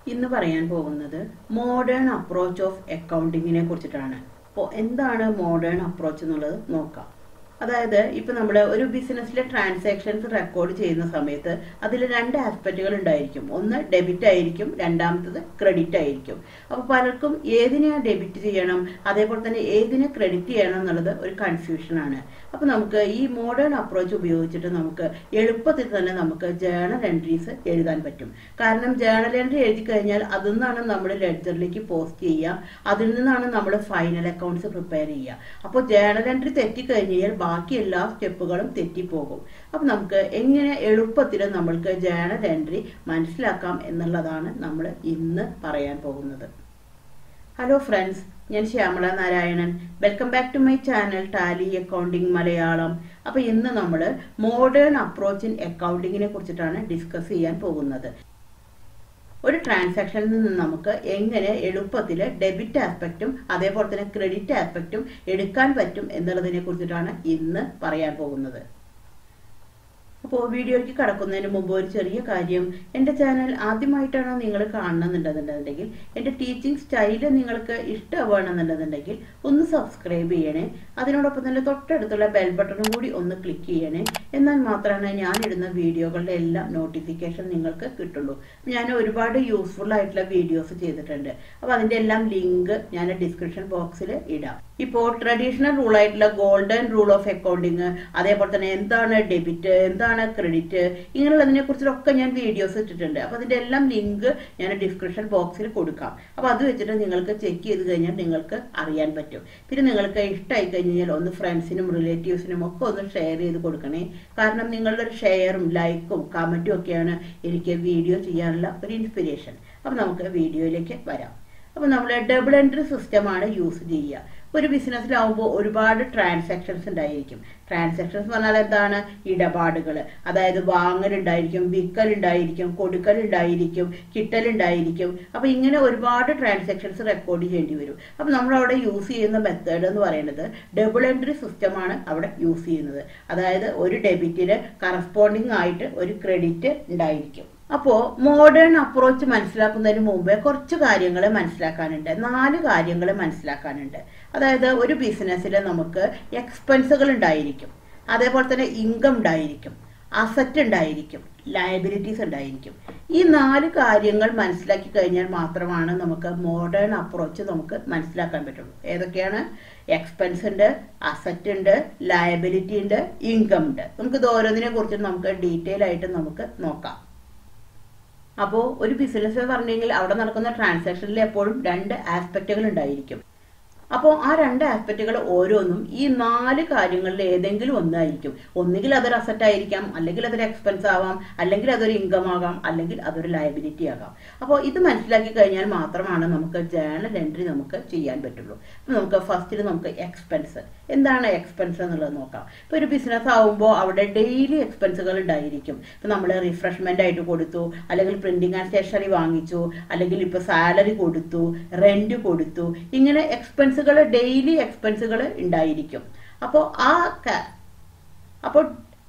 ഇന്ന് പറയാൻ പോകുന്നത് മോഡേൺ അപ്രോച്ച് ഓഫ് അക്കൗണ്ടിങ്ങിനെ കുറിച്ചിട്ടാണ് അപ്പോൾ എന്താണ് മോഡേൺ അപ്രോച്ച് എന്നുള്ളത് നോക്കാം അതായത് ഇപ്പൊ നമ്മൾ ഒരു ബിസിനസ്സിലെ ട്രാൻസാക്ഷൻസ് റെക്കോർഡ് ചെയ്യുന്ന സമയത്ത് അതിൽ രണ്ട് ആസ്പെക്റ്റുകൾ ഉണ്ടായിരിക്കും ഒന്ന് ഡെബിറ്റ് ആയിരിക്കും രണ്ടാമത്തത് ക്രെഡിറ്റ് ആയിരിക്കും അപ്പോൾ പലർക്കും ഏതിനെ ഡെബിറ്റ് ചെയ്യണം അതേപോലെ തന്നെ ഏതിനെ ക്രെഡിറ്റ് ചെയ്യണം എന്നുള്ളത് ഒരു കൺഫ്യൂഷനാണ് അപ്പോൾ നമുക്ക് ഈ മോഡേൺ അപ്രോച്ച് ഉപയോഗിച്ചിട്ട് നമുക്ക് എളുപ്പത്തിൽ തന്നെ നമുക്ക് ജേണൽ എൻട്രീസ് എഴുതാൻ പറ്റും കാരണം ജേണൽ എൻട്രി എഴുതി കഴിഞ്ഞാൽ അതിൽ നിന്നാണ് നമ്മൾ ലെഡ്ജറിലേക്ക് പോസ്റ്റ് ചെയ്യുക അതിൽ നിന്നാണ് നമ്മൾ ഫൈനൽ അക്കൗണ്ട്സ് പ്രിപ്പയർ ചെയ്യുക അപ്പോൾ ജേണൽ എൻട്രി തെറ്റിക്കഴിഞ്ഞാൽ ബാക്കി എല്ലാ സ്റ്റെപ്പുകളും തെറ്റിപ്പോകും അപ്പം നമുക്ക് എങ്ങനെ എളുപ്പത്തിൽ നമ്മൾക്ക് ജേണൽ എൻട്രി മനസ്സിലാക്കാം എന്നുള്ളതാണ് നമ്മൾ ഇന്ന് പറയാൻ പോകുന്നത് ഹലോ ഫ്രണ്ട്സ് ഞാൻ Shyamala Narayanan welcome back to my channel Tally accounting Malayalam അപ്പോൾ ഇന്ന് നമ്മൾ മോഡേൺ അപ്രോച്ച് ഇൻ അക്കൗണ്ടിങ്ങിനെ കുറിച്ചിട്ടാണ് ഡിസ്കസ് ചെയ്യാൻ പോകുന്നത് ഒരു ട്രാൻസാക്ഷനിൽ നിന്ന് നമുക്ക് എങ്ങനെ എളുപ്പത്തിൽ ഡെബിറ്റ് ആസ്പെക്റ്റും അതേപോലെ തന്നെ ക്രെഡിറ്റ് ആസ്പെക്റ്റും എടുക്കാൻ പറ്റും എന്നുള്ളതിനെ കുറിച്ചിട്ടാണ് ഇന്ന് പറയാൻ പോകുന്നത് അപ്പോൾ വീഡിയോയ്ക്ക് കടക്കുന്നതിന് മുമ്പ് ഒരു ചെറിയ കാര്യം എൻ്റെ ചാനൽ ആദ്യമായിട്ടാണ് നിങ്ങൾ കാണണമെന്നുണ്ടെന്നുണ്ടെന്നുണ്ടെങ്കിൽ എൻ്റെ ടീച്ചിങ് സ്റ്റൈല് നിങ്ങൾക്ക് ഇഷ്ടമാണെന്നുണ്ടെന്നുണ്ടെങ്കിൽ ഒന്ന് സബ്സ്ക്രൈബ് ചെയ്യണേ അതിനോടൊപ്പം തന്നെ തൊട്ടടുത്തുള്ള ബെൽ ബട്ടണും കൂടി ഒന്ന് ക്ലിക്ക് ചെയ്യണേ എന്നാൽ മാത്രമാണ് ഞാൻ ഇടുന്ന വീഡിയോകളുടെ എല്ലാം നോട്ടിഫിക്കേഷൻ നിങ്ങൾക്ക് കിട്ടുള്ളൂ ഞാൻ ഒരുപാട് യൂസ്ഫുൾ ആയിട്ടുള്ള വീഡിയോസ് ചെയ്തിട്ടുണ്ട് അപ്പോൾ അതിൻ്റെ എല്ലാം ലിങ്ക് ഞാൻ ഡിസ്ക്രിപ്ഷൻ ബോക്സിൽ ഇടാം ഇപ്പോൾ ട്രഡീഷണൽ റൂൾ ആയിട്ടുള്ള ഗോൾഡൻ റൂൾ ഓഫ് അക്കൗണ്ടിങ് അതേപോലെ തന്നെ എന്താണ് ഡെബിറ്റ് എന്താണ് ക്രെഡിറ്റ് ഇങ്ങനെയുള്ളതിനെ കുറിച്ചൊക്കെ ഞാൻ വീഡിയോസ് ഇട്ടിട്ടുണ്ട് അപ്പോൾ അതിൻ്റെ എല്ലാം ലിങ്ക് ഞാൻ ഡിസ്ക്രിപ്ഷൻ ബോക്സിൽ കൊടുക്കാം അപ്പോൾ അത് വെച്ചിട്ട് നിങ്ങൾക്ക് ചെക്ക് ചെയ്ത് കഴിഞ്ഞാൽ നിങ്ങൾക്ക് അറിയാൻ പറ്റും പിന്നെ നിങ്ങൾക്ക് ഇഷ്ടമായി കഴിഞ്ഞാൽ ഒന്ന് ഫ്രണ്ട്സിനും റിലേറ്റീവ്സിനും ഒക്കെ ഒന്ന് ഷെയർ ചെയ്ത് കൊടുക്കണേ കാരണം നിങ്ങളുടെ ഒരു ഷെയറും ലൈക്കും കമൻറ്റും ഒക്കെയാണ് എനിക്ക് വീഡിയോ ചെയ്യാനുള്ള ഒരു ഇൻസ്പിരേഷൻ അപ്പോൾ നമുക്ക് വീഡിയോയിലേക്ക് വരാം അപ്പോൾ നമ്മൾ ഡബിൾ എൻട്രി സിസ്റ്റമാണ് യൂസ് ചെയ്യുക ഒരു ബിസിനസ്സിലാവുമ്പോൾ ഒരുപാട് ട്രാൻസാക്ഷൻസ് ഉണ്ടായിരിക്കും ട്രാൻസാക്ഷൻസ് പറഞ്ഞാൽ എന്താണ് ഇടപാടുകൾ അതായത് വാങ്ങലുണ്ടായിരിക്കും വിൽക്കലുണ്ടായിരിക്കും കൊടുക്കലുണ്ടായിരിക്കും കിട്ടലുണ്ടായിരിക്കും അപ്പോൾ ഇങ്ങനെ ഒരുപാട് ട്രാൻസാക്ഷൻസ് റെക്കോർഡ് ചെയ്യേണ്ടി വരും അപ്പോൾ നമ്മൾ അവിടെ യൂസ് ചെയ്യുന്ന മെത്തേഡ് എന്ന് പറയുന്നത് ഡബിൾ എൻട്രി സിസ്റ്റമാണ് അവിടെ യൂസ് ചെയ്യുന്നത് അതായത് ഒരു ഡെബിറ്റിന് കറസ്പോണ്ടിങ് ആയിട്ട് ഒരു ക്രെഡിറ്റ് ഉണ്ടായിരിക്കും അപ്പോൾ മോഡേൺ അപ്രോച്ച് മനസ്സിലാക്കുന്നതിന് മുമ്പേ കുറച്ച് കാര്യങ്ങൾ മനസ്സിലാക്കാനുണ്ട് നാല് കാര്യങ്ങൾ മനസ്സിലാക്കാനുണ്ട് അതായത് ഒരു ബിസിനസ്സിൽ നമുക്ക് എക്സ്പെൻസുകൾ ഉണ്ടായിരിക്കും അതേപോലെ തന്നെ ഇൻകം ഉണ്ടായിരിക്കും അസറ്റ് ഉണ്ടായിരിക്കും ലയബിലിറ്റീസ് ഉണ്ടായിരിക്കും ഈ നാല് കാര്യങ്ങൾ മനസ്സിലാക്കി കഴിഞ്ഞാൽ മാത്രമാണ് നമുക്ക് മോഡേൺ അപ്രോച്ച് നമുക്ക് മനസ്സിലാക്കാൻ പറ്റുള്ളൂ ഏതൊക്കെയാണ് എക്സ്പെൻസ് ഉണ്ട് അസറ്റ് ഉണ്ട് ലയബിലിറ്റി ഉണ്ട് ഇൻകം ഉണ്ട് നമുക്ക് ഇത് ഓരോന്നിനെ കുറിച്ച് നമുക്ക് ഡീറ്റെയിൽ ആയിട്ട് നമുക്ക് നോക്കാം അപ്പോൾ ഒരു ബിസിനസ് പറഞ്ഞെങ്കിൽ അവിടെ നടക്കുന്ന ട്രാൻസാക്ഷനിൽ എപ്പോഴും രണ്ട് ആസ്പെക്റ്റുകൾ ഉണ്ടായിരിക്കും അപ്പോൾ ആ രണ്ട് ആസ്പെക്റ്റുകൾ ഓരോന്നും ഈ നാല് കാര്യങ്ങളിൽ ഏതെങ്കിലും ഒന്നായിരിക്കും ഒന്നുകിൽ അതൊരു അസറ്റ് ആയിരിക്കാം അല്ലെങ്കിൽ അതൊരു എക്സ്പെൻസ് ആവാം അല്ലെങ്കിൽ അതൊരു ഇൻകം ആകാം അല്ലെങ്കിൽ അതൊരു ലയബിലിറ്റി ആകാം അപ്പോൾ ഇത് മനസ്സിലാക്കി കഴിഞ്ഞാൽ മാത്രമാണ് നമുക്ക് ജേണൽ എൻട്രി നമുക്ക് ചെയ്യാൻ പറ്റുള്ളൂ അപ്പോൾ നമുക്ക് ഫസ്റ്റിൽ നമുക്ക് എക്സ്പെൻസ് എന്താണ് എക്സ്പെൻസ് എന്നുള്ളത് നോക്കാം ഇപ്പോൾ ഒരു ബിസിനസ് ആവുമ്പോൾ അവിടെ ഡെയിലി എക്സ്പെൻസുകൾ ഉണ്ടായിരിക്കും ഇപ്പം നമ്മൾ റിഫ്രഷ്മെൻ്റ് ആയിട്ട് കൊടുത്തു അല്ലെങ്കിൽ പ്രിന്റിംഗ് ആൻഡ് സ്റ്റേഷനറി വാങ്ങിച്ചു അല്ലെങ്കിൽ ഇപ്പോൾ സാലറി കൊടുത്തു റെന്റ് കൊടുത്തു ഇങ്ങനെ എക്സ്പെൻസുകൾ ഡെയിലി എക്സ്പെൻസുകൾ ഉണ്ടായിരിക്കും അപ്പോൾ ആ അപ്പോൾ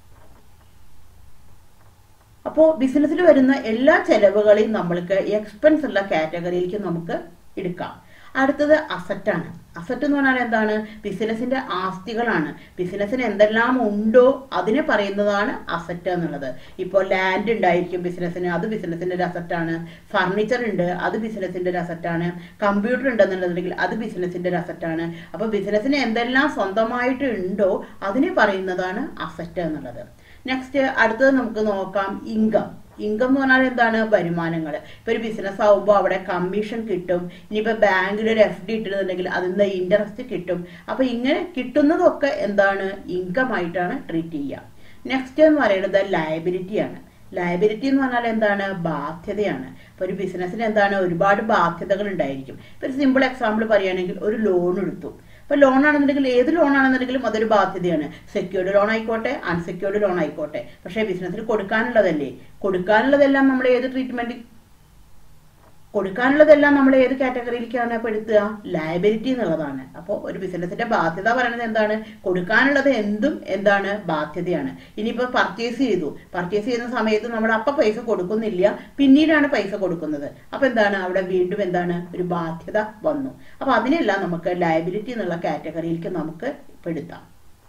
അപ്പോൾ ബിസിനസ്സിൽ വരുന്ന എല്ലാ ചെലവുകളെയും നമ്മൾക്ക് എക്സ്പെൻസ് ഉള്ള കാറ്റഗറിയിലേക്ക് നമുക്ക് എടുക്കാം അടുത്തത് അസറ്റാണ് അസറ്റ് എന്ന് പറഞ്ഞാൽ എന്താണ് ബിസിനസിന്റെ ആസ്തികളാണ് ബിസിനസ്സിന് എന്തെല്ലാം ഉണ്ടോ അതിനെ പറയുന്നതാണ് അസറ്റ് എന്നുള്ളത് ഇപ്പോൾ ലാൻഡ് ഉണ്ടായിരിക്കും ബിസിനസ്സിന് അത് ബിസിനസിന്റെ ഒരു അസറ്റാണ് ഫർണിച്ചർ ഉണ്ട് അത് ബിസിനസിന്റെ ഒരു അസറ്റാണ് കമ്പ്യൂട്ടർ ഉണ്ടെന്നുണ്ടെങ്കിൽ അത് ബിസിനസിന്റെ ഒരു അസറ്റാണ് അപ്പോൾ ബിസിനസ്സിന് എന്തെല്ലാം സ്വന്തമായിട്ട് ഉണ്ടോ അതിനെ പറയുന്നതാണ് അസറ്റ് എന്നുള്ളത് നെക്സ്റ്റ് അടുത്തത് നമുക്ക് നോക്കാം ഇൻകം ഇൻകം എന്ന് പറഞ്ഞാൽ എന്താണ് വരുമാനങ്ങൾ ഇപ്പൊ ഒരു ബിസിനസ് ആവുമ്പോൾ അവിടെ കമ്മീഷൻ കിട്ടും ഇനിയിപ്പോ ബാങ്കിൽ ഒരു എഫ് ഡി ഇട്ടിട്ടുണ്ടെങ്കിൽ അതിൽ നിന്ന് ഇൻട്രസ്റ്റ് കിട്ടും അപ്പൊ ഇങ്ങനെ കിട്ടുന്നതൊക്കെ എന്താണ് ഇൻകം ആയിട്ടാണ് ട്രീറ്റ് ചെയ്യുക നെക്സ്റ്റ് എന്ന് പറയുന്നത് ലയബിലിറ്റിയാണ് ലയബിലിറ്റി എന്ന് പറഞ്ഞാൽ എന്താണ് ബാധ്യതയാണ് ഇപ്പൊ ഒരു ബിസിനസ്സിന് എന്താണ് ഒരുപാട് ബാധ്യതകൾ ഉണ്ടായിരിക്കും ഇപ്പൊ ഒരു സിമ്പിൾ എക്സാമ്പിൾ പറയുകയാണെങ്കിൽ ഒരു ലോൺ എടുത്തു ഇപ്പൊ ലോൺ ആണെന്നുണ്ടെങ്കിൽ ഏത് ലോൺ ആണെന്നുണ്ടെങ്കിലും അതൊരു ബാധ്യതയാണ് സെക്യൂർഡ് ലോൺ ആയിക്കോട്ടെ അൺസെക്യൂർഡ് ലോൺ ആയിക്കോട്ടെ പക്ഷേ ബിസിനസ്സിന് കൊടുക്കാനുള്ളതല്ലേ കൊടുക്കാനുള്ളതെല്ലാം നമ്മൾ ഏത് ട്രീറ്റ്മെന്റ് കൊടുക്കാനുള്ളതെല്ലാം നമ്മൾ ഏത് കാറ്റഗറിയിലേക്കാണ് പെടുത്തുക ലയബിലിറ്റി എന്നുള്ളതാണ് അപ്പോൾ ഒരു ബിസിനസിന്റെ ബാധ്യത പറയുന്നത് എന്താണ് കൊടുക്കാനുള്ളത് എന്തും എന്താണ് ബാധ്യതയാണ് ഇനിയിപ്പോൾ പർച്ചേസ് ചെയ്തു പർച്ചേസ് ചെയ്യുന്ന സമയത്ത് നമ്മൾ അപ്പം പൈസ കൊടുക്കുന്നില്ല പിന്നീടാണ് പൈസ കൊടുക്കുന്നത് അപ്പൊ എന്താണ് അവിടെ വീണ്ടും എന്താണ് ഒരു ബാധ്യത വന്നു അപ്പൊ അതിനെല്ലാം നമുക്ക് ലയബിലിറ്റി എന്നുള്ള കാറ്റഗറിയിലേക്ക് നമുക്ക് പെടുത്താം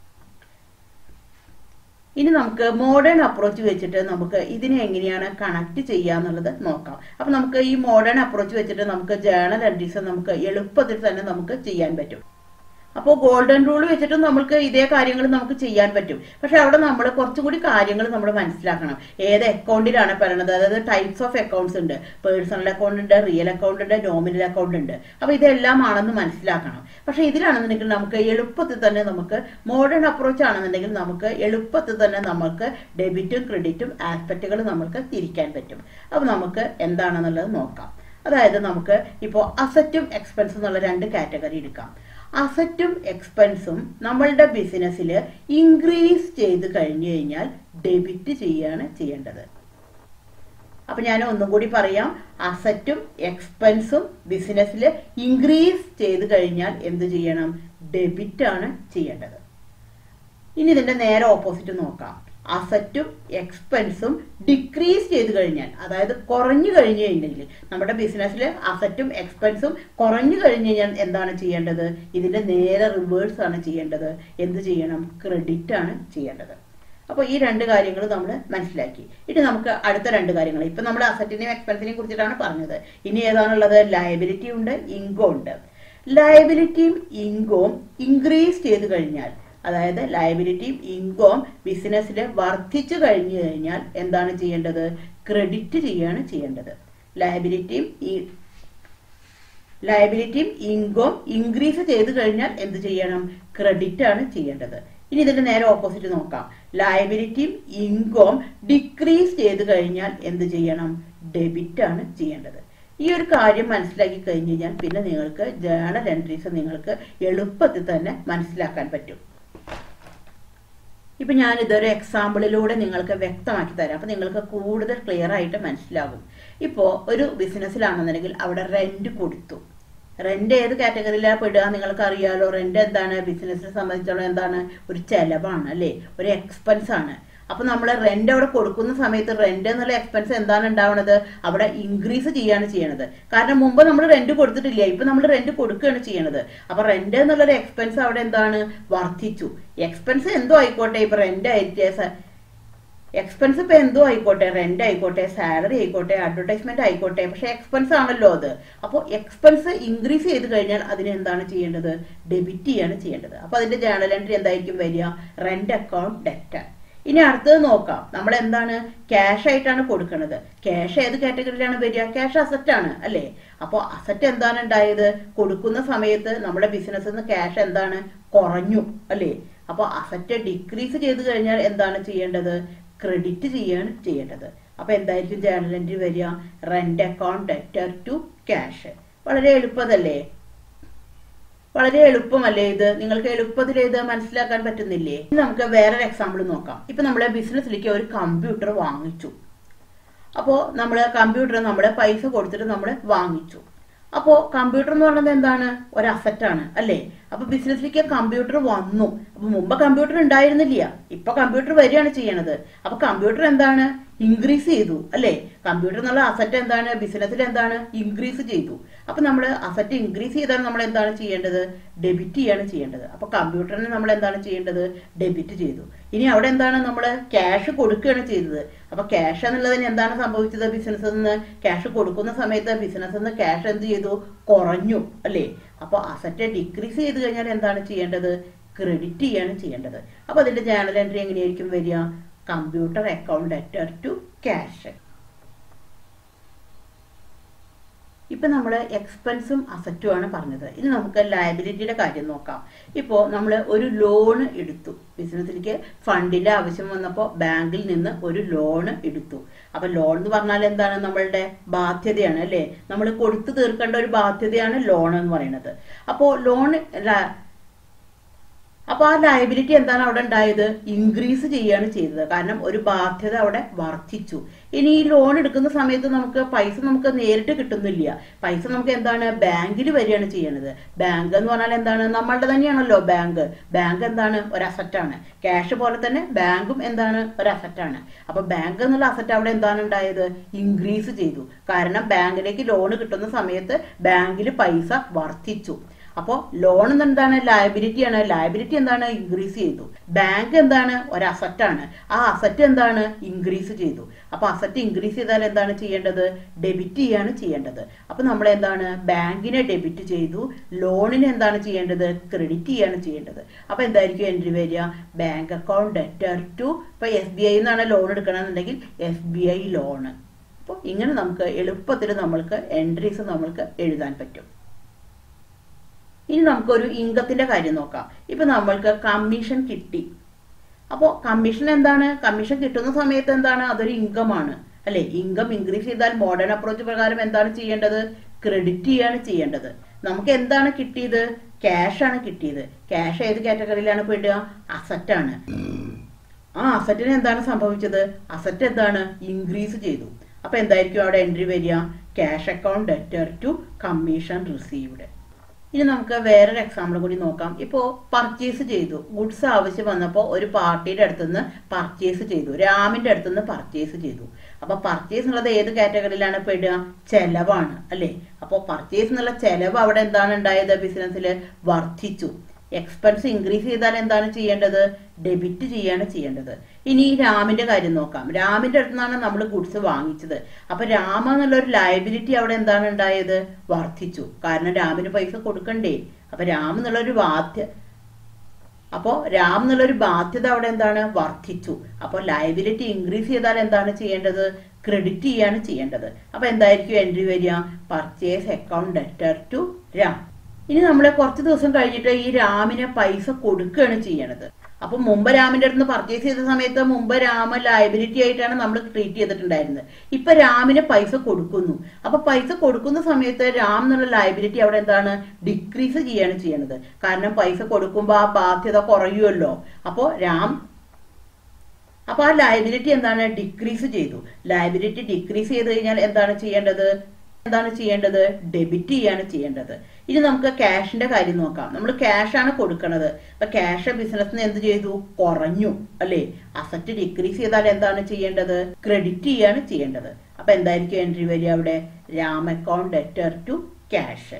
ഇനി നമുക്ക് മോഡേൺ അപ്രോച്ച് വെച്ചിട്ട് നമുക്ക് ഇതിനെ എങ്ങനെയാണ് കണക്ട് ചെയ്യുക എന്നുള്ളത് നോക്കാം അപ്പൊ നമുക്ക് ഈ മോഡേൺ അപ്രോച്ച് വെച്ചിട്ട് നമുക്ക് ജേണൽ എൻട്രീസ് നമുക്ക് എളുപ്പത്തിൽ തന്നെ നമുക്ക് ചെയ്യാൻ പറ്റും അപ്പോൾ ഗോൾഡൻ റൂൾ വെച്ചിട്ട് നമുക്ക് ഇതേ കാര്യങ്ങൾ നമുക്ക് ചെയ്യാൻ പറ്റും പക്ഷെ അവിടെ നമ്മൾ കുറച്ചും കൂടി കാര്യങ്ങൾ നമ്മൾ മനസ്സിലാക്കണം ഏത് അക്കൗണ്ടിലാണ് പറയണത് അതായത് ടൈപ്സ് ഓഫ് അക്കൗണ്ട്സ് ഉണ്ട് പേഴ്സണൽ അക്കൗണ്ട് ഉണ്ട് റിയൽ അക്കൗണ്ട് ഉണ്ട് നോമിനൽ അക്കൗണ്ട് ഉണ്ട് അപ്പൊ ഇതെല്ലാം ആണെന്ന് മനസ്സിലാക്കണം പക്ഷെ ഇതിലാണെന്നുണ്ടെങ്കിൽ നമുക്ക് എളുപ്പത്തിൽ തന്നെ നമുക്ക് മോഡേൺ അപ്രോച്ച് ആണെന്നുണ്ടെങ്കിൽ നമുക്ക് എളുപ്പത്തിൽ തന്നെ നമുക്ക് ഡെബിറ്റും ക്രെഡിറ്റും ആസ്പെക്റ്റുകൾ നമുക്ക് തിരിക്കാൻ പറ്റും അപ്പൊ നമുക്ക് എന്താണെന്നുള്ളത് നോക്കാം അതായത് നമുക്ക് ഇപ്പോൾ അസറ്റും എക്സ്പെൻസും എന്നുള്ള രണ്ട് കാറ്റഗറി എടുക്കാം അസറ്റും എക്സ്പെൻസും നമ്മളുടെ ബിസിനസ്സിൽ ഇൻക്രീസ് ചെയ്ത് കഴിഞ്ഞു കഴിഞ്ഞാൽ ഡെബിറ്റ് ചെയ്യാണ് ചെയ്യേണ്ടത് അപ്പൊ ഞാൻ ഒന്നും കൂടി പറയാം അസറ്റും എക്സ്പെൻസും ബിസിനസ്സിൽ ഇൻക്രീസ് ചെയ്ത് കഴിഞ്ഞാൽ എന്ത് ചെയ്യണം ഡെബിറ്റ് ആണ് ചെയ്യേണ്ടത് ഇനി ഇതിന്റെ നേരെ ഓപ്പോസിറ്റ് നോക്കാം അസറ്റും എക്സ്പെൻസും ഡിക്രീസ് ചെയ്ത് കഴിഞ്ഞാൽ അതായത് കുറഞ്ഞു കഴിഞ്ഞു കഴിഞ്ഞെങ്കിൽ നമ്മുടെ ബിസിനസ്സിൽ അസറ്റും എക്സ്പെൻസും കുറഞ്ഞു കഴിഞ്ഞു കഴിഞ്ഞാൽ എന്താണ് ചെയ്യേണ്ടത് ഇതിന്റെ നേരെ റിവേഴ്സ് ആണ് ചെയ്യേണ്ടത് എന്ത് ചെയ്യണം ക്രെഡിറ്റ് ആണ് ചെയ്യേണ്ടത് അപ്പോൾ ഈ രണ്ട് കാര്യങ്ങൾ നമ്മൾ മനസ്സിലാക്കി ഇനി നമുക്ക് അടുത്ത രണ്ട് കാര്യങ്ങൾ ഇപ്പൊ നമ്മൾ അസറ്റിനെയും എക്സ്പെൻസിനെയും കുറിച്ചിട്ടാണ് പറഞ്ഞത് ഇനി ഏതാണുള്ളത് ലയബിലിറ്റി ഉണ്ട് ഇൻകം ഉണ്ട് ലയബിലിറ്റിയും ഇൻകവും ഇൻക്രീസ് ചെയ്ത് കഴിഞ്ഞാൽ അതായത് ലയബിലിറ്റിയും ഇൻകവും ബിസിനസ്സിൽ വർദ്ധിച്ചു കഴിഞ്ഞു കഴിഞ്ഞാൽ എന്താണ് ചെയ്യേണ്ടത് ക്രെഡിറ്റ് ചെയ്യാണ് ചെയ്യേണ്ടത് ലയബിലിറ്റിയും ലയബിലിറ്റിയും ഇൻകവും ഇൻക്രീസ് ചെയ്ത് കഴിഞ്ഞാൽ എന്ത് ചെയ്യണം ക്രെഡിറ്റ് ആണ് ചെയ്യേണ്ടത് ഇനി ഇതിന്റെ നേരെ ഓപ്പോസിറ്റ് നോക്കാം ലയബിലിറ്റിയും ഇൻകവും ഡിക്രീസ് ചെയ്ത് കഴിഞ്ഞാൽ എന്ത് ചെയ്യണം ഡെബിറ്റ് ആണ് ചെയ്യേണ്ടത് ഈ ഒരു കാര്യം മനസ്സിലാക്കി കഴിഞ്ഞ് കഴിഞ്ഞാൽ പിന്നെ നിങ്ങൾക്ക് ജേണൽ എൻട്രീസ് നിങ്ങൾക്ക് എളുപ്പത്തിൽ തന്നെ മനസ്സിലാക്കാൻ പറ്റും ഇപ്പൊ ഞാൻ ഇതൊരു എക്സാമ്പിളിലൂടെ നിങ്ങൾക്ക് വ്യക്തമാക്കി തരാം അപ്പൊ നിങ്ങൾക്ക് കൂടുതൽ ക്ലിയർ ആയിട്ട് മനസ്സിലാകും ഇപ്പോ ഒരു ബിസിനസ്സിലാണെന്നുണ്ടെങ്കിൽ അവിടെ റെന്റ് കൊടുത്തു റെന്റ് ഏത് കാറ്റഗറിയിലാണ് പെടുക നിങ്ങൾക്ക് അറിയാലോ റെന്റ് എന്താണ് ബിസിനസ്സിനെ സംബന്ധിച്ചോളം എന്താണ് ഒരു ചെലവാണ് അല്ലേ ഒരു എക്സ്പെൻസ് ആണ് അപ്പൊ നമ്മൾ റെന്റ് അവിടെ കൊടുക്കുന്ന സമയത്ത് റെന്റ് എന്നുള്ള എക്സ്പെൻസ് എന്താണ് ഉണ്ടാവുന്നത് അവിടെ ഇൻക്രീസ് ചെയ്യാണ് ചെയ്യണത് കാരണം മുമ്പ് നമ്മൾ റെന്റ് കൊടുത്തിട്ടില്ല ഇപ്പൊ നമ്മൾ റെന്റ് കൊടുക്കുകയാണ് ചെയ്യണത് അപ്പൊ റെന്റ് എന്നുള്ളൊരു എക്സ്പെൻസ് അവിടെ എന്താണ് വർദ്ധിച്ചു എക്സ്പെൻസ് എന്തോ ആയിക്കോട്ടെ ഇപ്പൊ റെന്റ് ആയിട്ട് എക്സ്പെൻസ് ഇപ്പൊ എന്തോ ആയിക്കോട്ടെ റെന്റ് ആയിക്കോട്ടെ സാലറി ആയിക്കോട്ടെ അഡ്വർടൈസ്മെന്റ് ആയിക്കോട്ടെ പക്ഷെ എക്സ്പെൻസ് ആണല്ലോ അത് അപ്പോൾ എക്സ്പെൻസ് ഇൻക്രീസ് ചെയ്ത് കഴിഞ്ഞാൽ അതിന് എന്താണ് ചെയ്യേണ്ടത് ഡെബിറ്റ് ചെയ്യാണ് ചെയ്യേണ്ടത് അപ്പൊ അതിന്റെ ജേണൽ എൻട്രി എന്തായിരിക്കും വരിക റെന്റ് അക്കൗണ്ട് ഡെറ്റ് ഇനി അടുത്തത് നോക്കാം നമ്മൾ എന്താണ് ക്യാഷ് ആയിട്ടാണ് കൊടുക്കുന്നത് ക്യാഷ് ഏത് കാറ്റഗറിയിലാണ് വരിക ക്യാഷ് അസറ്റ് ആണ് അല്ലേ അപ്പോൾ അസറ്റ് എന്താണ് ഉണ്ടായത് കൊടുക്കുന്ന സമയത്ത് നമ്മുടെ ബിസിനസ്സിൽ നിന്ന് ക്യാഷ് എന്താണ് കുറഞ്ഞു അല്ലേ അപ്പോൾ അസറ്റ് ഡിക്രീസ് ചെയ്ത് കഴിഞ്ഞാൽ എന്താണ് ചെയ്യേണ്ടത് ക്രെഡിറ്റ് ചെയ്യാണ് ചെയ്യേണ്ടത് അപ്പൊ എന്തായിരിക്കും ജേണൽ എൻട്രി വരിക rent account debtor to cash വളരെ എളുപ്പതല്ലേ വളരെ എളുപ്പമല്ലേ ഇത് നിങ്ങൾക്ക് എളുപ്പത്തിൽ ഇത് മനസ്സിലാക്കാൻ പറ്റുന്നില്ലേ ഇനി നമുക്ക് വേറൊരു എക്സാമ്പിൾ നോക്കാം ഇപ്പൊ നമ്മളെ ബിസിനസ്സിലേക്ക് ഒരു കമ്പ്യൂട്ടർ വാങ്ങിച്ചു അപ്പോൾ നമ്മൾ കമ്പ്യൂട്ടർ നമ്മൾ പൈസ കൊടുത്തിട്ട് നമ്മൾ വാങ്ങിച്ചു അപ്പോൾ കമ്പ്യൂട്ടർ എന്ന് പറയുന്നത് എന്താണ് ഒരു അസറ്റാണ് അല്ലേ അപ്പൊ ബിസിനസ്സിലേക്ക് കമ്പ്യൂട്ടർ വന്നു അപ്പൊ മുമ്പ് കമ്പ്യൂട്ടർ ഉണ്ടായിരുന്നില്ല ഇപ്പൊ കമ്പ്യൂട്ടർ വരികയാണ് ചെയ്യണത് അപ്പൊ കമ്പ്യൂട്ടർ എന്താണ് ഇൻക്രീസ് ചെയ്തു അല്ലേ കമ്പ്യൂട്ടർ എന്നുള്ള അസറ്റ് എന്താണ് ബിസിനസ്സിൽ എന്താണ് ഇൻക്രീസ് ചെയ്തു അപ്പൊ നമ്മൾ അസറ്റ് ഇൻക്രീസ് ചെയ്താൽ നമ്മൾ എന്താണ് ചെയ്യേണ്ടത് ഡെബിറ്റ് ചെയ്യാണ് ചെയ്യേണ്ടത് അപ്പൊ കമ്പ്യൂട്ടറിന് നമ്മൾ എന്താണ് ചെയ്യേണ്ടത് ഡെബിറ്റ് ചെയ്തു ഇനി അവിടെ എന്താണ് നമ്മൾ ക്യാഷ് കൊടുക്കുകയാണ് ചെയ്തത് അപ്പൊ ക്യാഷ് എന്നുള്ളതിന് എന്താണ് സംഭവിച്ചത് ബിസിനസ്സിൽ നിന്ന് ക്യാഷ് കൊടുക്കുന്ന സമയത്ത് ബിസിനസ്സിൽ നിന്ന് ക്യാഷ് എന്ത് ചെയ്തു കുറഞ്ഞു അല്ലേ അപ്പൊ അസറ്റ് ഡിക്രീസ് ചെയ്ത് കഴിഞ്ഞാൽ എന്താണ് ചെയ്യേണ്ടത് ക്രെഡിറ്റ് ചെയ്യാണ് ചെയ്യേണ്ടത് അപ്പൊ അതിന്റെ ജേണൽ എൻട്രി എങ്ങനെയായിരിക്കും വരിക computer account debtor to cash ഇപ്പൊ നമ്മൾ എക്സ്പെൻസും അസറ്റും ആണ് പറഞ്ഞത് ഇനി നമുക്ക് ലയബിലിറ്റിയുടെ കാര്യം നോക്കാം ഇപ്പോൾ നമ്മൾ ഒരു ലോൺ എടുത്തു ബിസിനസ്സിലേക്ക് ഫണ്ടിന്റെ ആവശ്യം വന്നപ്പോൾ ബാങ്കിൽ നിന്ന് ഒരു ലോൺ എടുത്തു അപ്പൊ ലോൺ എന്ന് പറഞ്ഞാൽ എന്താണ് നമ്മളുടെ ബാധ്യതയാണ് അല്ലേ നമ്മൾ കൊടുത്തു തീർക്കേണ്ട ഒരു ബാധ്യതയാണ് ലോൺ എന്ന് പറയുന്നത് അപ്പോൾ ലോൺ അപ്പൊ ആ ലയബിലിറ്റി എന്താണ് അവിടെ ഉണ്ടായത് ഇൻക്രീസ് ചെയ്യാണ് ചെയ്തത് കാരണം ഒരു ബാധ്യത അവിടെ വർദ്ധിച്ചു ഇനി ഈ ലോൺ എടുക്കുന്ന സമയത്ത് നമുക്ക് പൈസ നമുക്ക് നേരിട്ട് കിട്ടുന്നില്ല പൈസ നമുക്ക് എന്താണ് ബാങ്കിൽ വരികയാണ് ചെയ്യണത് ബാങ്ക് എന്ന് പറഞ്ഞാൽ എന്താണ് നമ്മളുടെ തന്നെയാണല്ലോ ബാങ്ക് ബാങ്ക് എന്താണ് ഒരു അസറ്റാണ് ക്യാഷ് പോലെ തന്നെ ബാങ്കും എന്താണ് ഒരു അസറ്റാണ് അപ്പൊ ബാങ്ക് എന്നുള്ള അസറ്റ് അവിടെ എന്താണ് ഉണ്ടായത് ഇൻക്രീസ് ചെയ്തു കാരണം ബാങ്കിലേക്ക് ലോൺ കിട്ടുന്ന സമയത്ത് ബാങ്കിൽ പൈസ വർദ്ധിച്ചു അപ്പോൾ ലോൺ എന്താണ് ലയബിലിറ്റി ആണ് ലയബിലിറ്റി എന്താണ് ഇൻക്രീസ് ചെയ്തു ബാങ്ക് എന്താണ് ഒരു അസറ്റാണ് ആ അസറ്റ് എന്താണ് ഇൻക്രീസ് ചെയ്തു അപ്പൊ അസറ്റ് ഇൻക്രീസ് ചെയ്താൽ എന്താണ് ചെയ്യേണ്ടത് ഡെബിറ്റ് ചെയ്യാണ് ചെയ്യേണ്ടത് അപ്പൊ നമ്മൾ എന്താണ് ബാങ്കിനെ ഡെബിറ്റ് ചെയ്തു ലോണിന് എന്താണ് ചെയ്യേണ്ടത് ക്രെഡിറ്റ് ചെയ്യാണ് ചെയ്യേണ്ടത് അപ്പൊ എന്തായിരിക്കും എൻട്രി വരിക ബാങ്ക് അക്കൗണ്ട് ഡെറ്റർ ടു ഇപ്പൊ എസ് ബി ഐ എന്നാണ് ലോൺ എടുക്കണമെന്നുണ്ടെങ്കിൽ എസ് ബി ഐ ലോണ് അപ്പോൾ ഇങ്ങനെ നമുക്ക് എളുപ്പത്തിൽ നമ്മൾക്ക് എൻട്രീസ് നമ്മൾക്ക് എഴുതാൻ പറ്റും ഇനി നമുക്കൊരു ഇൻകത്തിന്റെ കാര്യം നോക്കാം ഇപ്പൊ നമ്മൾക്ക് കമ്മീഷൻ കിട്ടി അപ്പോൾ കമ്മീഷൻ എന്താണ് കമ്മീഷൻ കിട്ടുന്ന സമയത്ത് എന്താണ് അതൊരു ഇൻകം ആണ് അല്ലെ ഇൻകം ഇൻക്രീസ് ചെയ്താൽ മോഡേൺ അപ്രോച്ച് പ്രകാരം എന്താണ് ചെയ്യേണ്ടത് ക്രെഡിറ്റ് ചെയ്യാണ് ചെയ്യേണ്ടത് നമുക്ക് എന്താണ് കിട്ടിയത് ക്യാഷ് ആണ് കിട്ടിയത് ക്യാഷ് ഏത് കാറ്റഗറിയിലാണ് പെടുക അസറ്റ് ആണ് ആ അസറ്റിന് എന്താണ് സംഭവിച്ചത് അസറ്റ് എന്താണ് ഇൻക്രീസ് ചെയ്തു അപ്പൊ എന്തായിരിക്കും അവിടെ എൻട്രി വരിക cash account debtor to commission received ഇനി നമുക്ക് വേറൊരു എക്സാമ്പിൾ കൂടി നോക്കാം ഇപ്പോൾ പർച്ചേസ് ചെയ്തു ഗുഡ്സ് ആവശ്യം വന്നപ്പോൾ ഒരു പാർട്ടിയുടെ അടുത്തുനിന്ന് പർച്ചേസ് ചെയ്തു രാമിന്റെ അടുത്തുനിന്ന് പർച്ചേസ് ചെയ്തു അപ്പൊ പർച്ചേസ് എന്നുള്ളത് ഏത് കാറ്റഗറിയിലാണ് പെടുക ചെലവാണ് അല്ലേ അപ്പോൾ പർച്ചേസ് എന്നുള്ള ചെലവ് അവിടെ എന്താണ് ഉണ്ടായത് ബിസിനസ്സിൽ വർദ്ധിച്ചു എക്സ്പെൻസ് ഇൻക്രീസ് ചെയ്താൽ എന്താണ് ചെയ്യേണ്ടത് ഡെബിറ്റ് ചെയ്യാണ് ചെയ്യേണ്ടത് ഇനി ഈ രാമിന്റെ കാര്യം നോക്കാം രാമിന്റെ അടുത്ത് നിന്നാണ് നമ്മൾ ഗുഡ്സ് വാങ്ങിച്ചത് അപ്പൊ രാമ എന്നുള്ള ഒരു ലയബിലിറ്റി അവിടെ എന്താണ് ഉണ്ടായത് വർദ്ധിച്ചു കാരണം രാമിന് പൈസ കൊടുക്കണ്ടേ അപ്പൊ രാം എന്നുള്ള ഒരു ബാധ്യ അപ്പോ രാം എന്നുള്ള ഒരു ബാധ്യത അവിടെ എന്താണ് വർദ്ധിച്ചു അപ്പോൾ ലയബിലിറ്റി ഇൻക്രീസ് ചെയ്താൽ എന്താണ് ചെയ്യേണ്ടത് ക്രെഡിറ്റ് ചെയ്യാണ് ചെയ്യേണ്ടത് അപ്പൊ എന്തായിരിക്കും എൻട്രി വരിക purchase account debtor to Ram ഇനി നമ്മൾ കുറച്ച് ദിവസം കഴിഞ്ഞിട്ട് ഈ രാമിന് പൈസ കൊടുക്കുകയാണ് ചെയ്യണത് അപ്പൊ മുമ്പ് രാമിന്റെ അടുത്ത് പർച്ചേസ് ചെയ്ത സമയത്ത് മുമ്പ് രാമ ലയബിലിറ്റി ആയിട്ടാണ് നമ്മൾ ട്രീറ്റ് ചെയ്തിട്ടുണ്ടായിരുന്നത് ഇപ്പൊ രാമിന് പൈസ കൊടുക്കുന്നു അപ്പൊ പൈസ കൊടുക്കുന്ന സമയത്ത് രാം എന്നുള്ള ലയബിലിറ്റി അവിടെ എന്താണ് ഡിക്രീസ് ചെയ്യാണ് ചെയ്യണത് കാരണം പൈസ കൊടുക്കുമ്പോൾ ആ ബാധ്യത കുറയുമല്ലോ അപ്പോ രാം അപ്പൊ ആ ലയബിലിറ്റി എന്താണ് ഡിക്രീസ് ചെയ്തു ലയബിലിറ്റി ഡിക്രീസ് ചെയ്ത് കഴിഞ്ഞാൽ എന്താണ് ചെയ്യേണ്ടത് എന്താണ് ചെയ്യേണ്ടത് ഡെബിറ്റ് ചെയ്യാണ് ചെയ്യേണ്ടത് ഇനി നമുക്ക് ക്യാഷിന്റെ കാര്യം നോക്കാം നമ്മൾ ക്യാഷ് ആണ് കൊടുക്കുന്നത് അപ്പൊ ക്യാഷ് ബിസിനസ്സിന് എന്ത് ചെയ്തു കുറഞ്ഞു അല്ലേ അസറ്റ് ഡിക്രീസ് ചെയ്താൽ എന്താണ് ചെയ്യേണ്ടത് ക്രെഡിറ്റ് ചെയ്യാണ് ചെയ്യേണ്ടത് അപ്പൊ എന്തായിരിക്കും എൻട്രി വരിക അവിടെ Ram account debtor to cash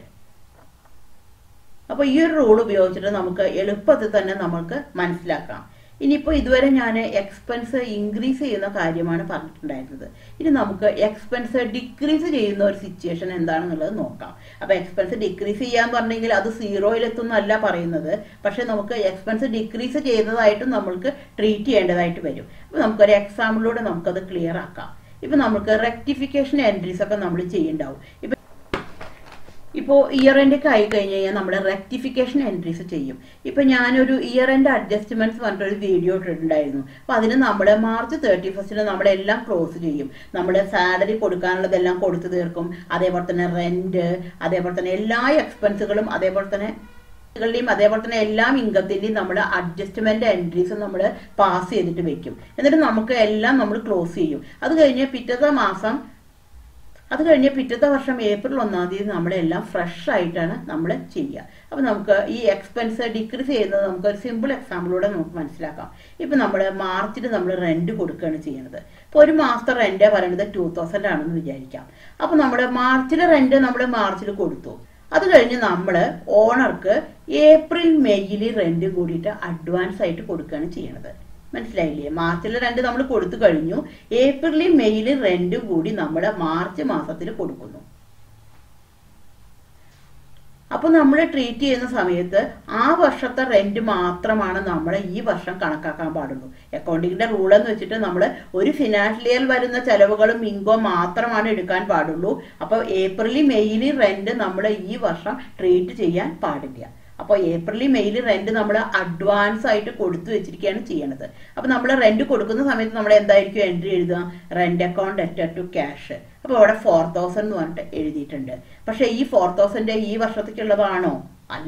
അപ്പൊ ഈ ഒരു റൂൾ ഉപയോഗിച്ചിട്ട് നമുക്ക് എളുപ്പത്തിൽ തന്നെ നമുക്ക് മനസ്സിലാക്കാം ഇനിയിപ്പോൾ ഇതുവരെ ഞാൻ എക്സ്പെൻസ് ഇൻക്രീസ് ചെയ്യുന്ന കാര്യമാണ് പറഞ്ഞിട്ടുണ്ടായിരുന്നത് ഇനി നമുക്ക് എക്സ്പെൻസ് ഡിക്രീസ് ചെയ്യുന്ന ഒരു സിറ്റുവേഷൻ എന്താണെന്നുള്ളത് നോക്കാം അപ്പൊ എക്സ്പെൻസ് ഡിക്രീസ് ചെയ്യാന്ന് പറഞ്ഞെങ്കിൽ അത് സീറോയിലെത്തുന്നല്ല പറയുന്നത് പക്ഷെ നമുക്ക് എക്സ്പെൻസ് ഡിക്രീസ് ചെയ്തതായിട്ടും നമ്മൾക്ക് ട്രീറ്റ് ചെയ്യേണ്ടതായിട്ട് വരും അപ്പൊ നമുക്കൊരു എക്സാമ്പിളിലൂടെ നമുക്കത് ക്ലിയർ ആക്കാം ഇപ്പൊ നമുക്ക് റെക്ടിഫിക്കേഷൻ എൻട്രീസ് ഒക്കെ നമ്മൾ ചെയ്യുന്നുണ്ടാവും ഇപ്പൊ ഇപ്പോൾ ഇയർ എൻഡ് ഒക്കെ ആയി കഴിഞ്ഞ് കഴിഞ്ഞാൽ നമ്മൾ റെക്ടിഫിക്കേഷൻ എൻട്രീസ് ചെയ്യും ഇപ്പൊ ഞാനൊരു ഇയർ എൻഡ് അഡ്ജസ്റ്റ്മെന്റ്സ് പറഞ്ഞിട്ടൊരു വീഡിയോ ഇട്ടിട്ടുണ്ടായിരുന്നു അപ്പൊ അതിന് നമ്മൾ മാർച്ച് തേർട്ടി ഫസ്റ്റിന് നമ്മളെല്ലാം ക്ലോസ് ചെയ്യും നമ്മൾ സാലറി കൊടുക്കാനുള്ളതെല്ലാം കൊടുത്തു തീർക്കും അതേപോലെ തന്നെ റെന്റ് അതേപോലെ തന്നെ എല്ലാ എക്സ്പെൻസുകളും അതേപോലെ തന്നെ ളുടെയും അതേപോലെ തന്നെ എല്ലാ ഇൻകത്തിന്റെയും നമ്മൾ അഡ്ജസ്റ്റ്മെന്റ് എൻട്രീസ് നമ്മൾ പാസ് ചെയ്തിട്ട് വെക്കും എന്നിട്ട് നമുക്ക് എല്ലാം നമ്മൾ ക്ലോസ് ചെയ്യും അത് കഴിഞ്ഞ് പിറ്റത്തെ മാസം അത് കഴിഞ്ഞ് പിറ്റത്തെ വർഷം ഏപ്രിൽ ഒന്നാം തീയതി നമ്മളെല്ലാം ഫ്രഷ് ആയിട്ടാണ് നമ്മൾ ചെയ്യുക അപ്പൊ നമുക്ക് ഈ എക്സ്പെൻസ് ഡിക്രീസ് ചെയ്യുന്നത് നമുക്ക് ഒരു സിമ്പിൾ എക്സാമ്പിളൂടെ നമുക്ക് മനസ്സിലാക്കാം ഇപ്പൊ നമ്മൾ മാർച്ചിൽ നമ്മൾ റെന്റ് കൊടുക്കുകയാണ് ചെയ്യുന്നത് ഇപ്പൊ ഒരു മാസത്തെ റെന്റ് പറയുന്നത് ടൂ തൗസൻഡ് ആണെന്ന് വിചാരിക്കാം അപ്പൊ നമ്മുടെ മാർച്ചിലെ റെന്റ് നമ്മൾ മാർച്ചിൽ കൊടുത്തു അത് കഴിഞ്ഞ് നമ്മൾ ഓണർക്ക് ഏപ്രിൽ മെയ്യിൽ റെന്റ് കൂടിയിട്ട് അഡ്വാൻസ് ആയിട്ട് കൊടുക്കുകയാണ് ചെയ്യണത് മനസ്സിലായില്ലേ മാർച്ചിലെ റെന്റ് നമ്മൾ കൊടുത്തു കഴിഞ്ഞു ഏപ്രിലിൽ മെയ്യിൽ റെന്റ് കൂടി നമ്മൾ മാർച്ച് മാസത്തിൽ കൊടുക്കുന്നു അപ്പൊ നമ്മൾ ട്രീറ്റ് ചെയ്യുന്ന സമയത്ത് ആ വർഷത്തെ റെന്റ് മാത്രമാണ് നമ്മൾ ഈ വർഷം കണക്കാക്കാൻ പാടുള്ളൂ അക്കൗണ്ടിങ്ങിന്റെ റൂൾ എന്ന് വെച്ചിട്ട് നമ്മൾ ഒരു ഫിനാൻഷ്യൽ ഇയർ വരുന്ന ചെലവുകളും ഇൻകം മാത്രമാണ് എടുക്കാൻ പാടുള്ളൂ അപ്പൊ ഏപ്രിലിൽ മെയ്യിൽ റെന്റ് നമ്മൾ ഈ വർഷം ട്രീറ്റ് ചെയ്യാൻ പാടില്ല അപ്പോൾ ഏപ്രിലിൽ മെയ്യിൽ റെന്റ് നമ്മൾ അഡ്വാൻസ് ആയിട്ട് കൊടുത്തു വെച്ചിരിക്കുകയാണ് ചെയ്യണത് അപ്പൊ നമ്മൾ റെന്റ് കൊടുക്കുന്ന സമയത്ത് നമ്മൾ എന്തായിരിക്കും എൻട്രി എഴുതുക rent account debtor to cash അപ്പോൾ അവിടെ ഫോർ തൗസൻഡ് എന്ന് പറഞ്ഞിട്ട് എഴുതിയിട്ടുണ്ട് പക്ഷേ ഈ ഫോർ തൗസൻഡ് ഈ വർഷത്തേക്കുള്ളതാണോ അല്ല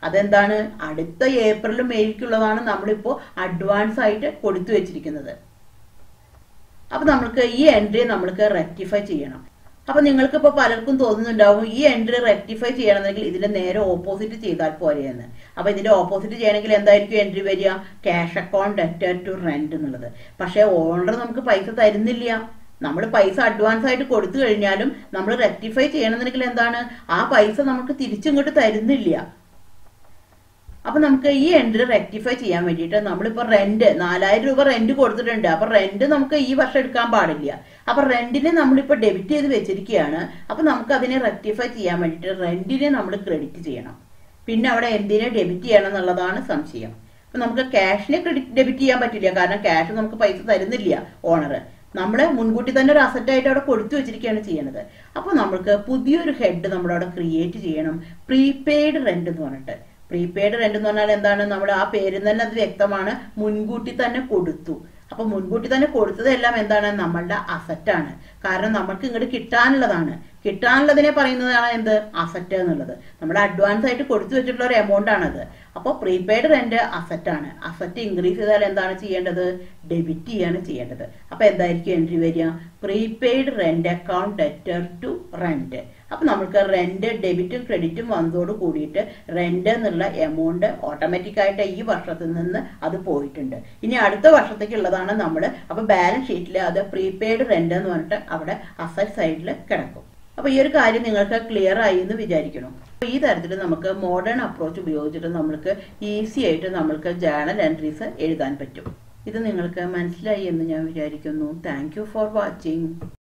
അതെന്താണ് അടുത്ത ഏപ്രിൽ മെയ്ക്കുള്ളതാണ് നമ്മളിപ്പോൾ അഡ്വാൻസ് ആയിട്ട് കൊടുത്തു വെച്ചിരിക്കുന്നത് അപ്പൊ നമ്മൾക്ക് ഈ എൻട്രി നമ്മൾക്ക് റെക്ടിഫൈ ചെയ്യണം അപ്പൊ നിങ്ങൾക്ക് ഇപ്പൊ പലർക്കും തോന്നുന്നുണ്ടാവും ഈ എൻട്രി റെക്ടിഫൈ ചെയ്യണമെങ്കിൽ ഇതിന്റെ നേരെ ഓപ്പോസിറ്റ് ചെയ്താൽ പോരെയെന്ന് അപ്പൊ ഇതിന്റെ ഓപ്പോസിറ്റ് ചെയ്യണമെങ്കിൽ എന്തായിരിക്കും എൻട്രി വരിക cash account debtor to rent എന്നുള്ളത് പക്ഷെ ഓണർ നമുക്ക് പൈസ തരുന്നില്ല നമ്മൾ പൈസ അഡ്വാൻസ് ആയിട്ട് കൊടുത്തു കഴിഞ്ഞാലും നമ്മൾ റെക്ടിഫൈ ചെയ്യണമെന്നുണ്ടെങ്കിൽ എന്താണ് ആ പൈസ നമുക്ക് തിരിച്ചിങ്ങോട്ട് തരുന്നില്ല അപ്പൊ നമുക്ക് ഈ എൻട്രി റെക്ടിഫൈ ചെയ്യാൻ വേണ്ടിയിട്ട് നമ്മളിപ്പോ റെന്റ് നാലായിരം രൂപ റെന്റ് കൊടുത്തിട്ടുണ്ട് അപ്പൊ റെന്റ് നമുക്ക് ഈ വർഷം എടുക്കാൻ പാടില്ല അപ്പൊ റെന്റിനെ നമ്മളിപ്പോ ഡെബിറ്റ് ചെയ്ത് വെച്ചിരിക്കുകയാണ് അപ്പൊ നമുക്ക് അതിനെ റെക്ടിഫൈ ചെയ്യാൻ വേണ്ടിയിട്ട് റെന്റിനെ നമ്മൾ ക്രെഡിറ്റ് ചെയ്യണം പിന്നെ അവിടെ എന്തിനെ ഡെബിറ്റ് ചെയ്യണം എന്നുള്ളതാണ് സംശയം അപ്പൊ നമുക്ക് ക്യാഷിനെ ക്രെഡിറ്റ് ഡെബിറ്റ് ചെയ്യാൻ പറ്റില്ല കാരണം ക്യാഷ് നമുക്ക് പൈസ തരുന്നില്ല ഓണർ നമ്മൾ മുൻകൂട്ടി തന്നെ ഒരു അസറ്റ് ആയിട്ട് അവിടെ കൊടുത്തു വെച്ചിരിക്കുകയാണ് ചെയ്യണത് അപ്പോൾ നമുക്ക് പുതിയൊരു ഹെഡ് നമ്മളവിടെ ക്രിയേറ്റ് ചെയ്യണം പ്രീപെയ്ഡ് റെന്റ് എന്ന് പറഞ്ഞിട്ട് പ്രീപെയ്ഡ് റെന്റ് എന്ന് പറഞ്ഞാൽ എന്താണ് നമ്മൾ ആ പേരിൽ തന്നെ അത് വ്യക്തമാണ് മുൻകൂട്ടി തന്നെ കൊടുത്തു അപ്പൊ മുൻകൂട്ടി തന്നെ കൊടുത്തതെല്ലാം എന്താണ് നമ്മളുടെ അസറ്റാണ് കാരണം നമുക്ക് ഇങ്ങോട്ട് കിട്ടാനുള്ളതാണ് കിട്ടാനുള്ളതിനെ പറയുന്നതാണ് എന്ത് അസറ്റ് എന്നുള്ളത് നമ്മൾ അഡ്വാൻസ് ആയിട്ട് കൊടുത്തു വെച്ചിട്ടുള്ള ഒരു എമൗണ്ട് ആണത് അപ്പോൾ പ്രീപെയ്ഡ് റെന്റ് അസറ്റാണ് അസറ്റ് ഇൻക്രീസ് ചെയ്താൽ എന്താണ് ചെയ്യേണ്ടത് ഡെബിറ്റ് ചെയ്യാണ് ചെയ്യേണ്ടത് അപ്പൊ എന്തായിരിക്കും എൻട്രി വരിക prepaid rent account debtor to rent അപ്പൊ നമുക്ക് റെന്റ് ഡെബിറ്റും ക്രെഡിറ്റും വന്നതോട് കൂടിയിട്ട് റെന്റ് എന്നുള്ള എമൗണ്ട് ഓട്ടോമാറ്റിക് ആയിട്ട് ഈ വർഷത്തിൽ നിന്ന് അത് പോയിട്ടുണ്ട് ഇനി അടുത്ത വർഷത്തേക്കുള്ളതാണ് നമ്മൾ അപ്പൊ ബാലൻസ് ഷീറ്റിൽ അത് പ്രീപെയ്ഡ് റെന്റ് എന്ന് പറഞ്ഞിട്ട് അവിടെ അസറ്റ് സൈഡിൽ കിടക്കും അപ്പൊ ഈ ഒരു കാര്യം നിങ്ങൾക്ക് ക്ലിയർ ആയി എന്ന് വിചാരിക്കണം അപ്പൊ ഈ തരത്തിൽ നമുക്ക് മോഡേൺ അപ്രോച്ച് ഉപയോഗിച്ചിട്ട് നമ്മൾക്ക് ഈസി ആയിട്ട് നമ്മൾക്ക് ജേണൽ എൻട്രീസ് എഴുതാൻ പറ്റും ഇത് നിങ്ങൾക്ക് മനസ്സിലായി എന്ന് ഞാൻ വിചാരിക്കുന്നു താങ്ക് ഫോർ വാച്ചിങ്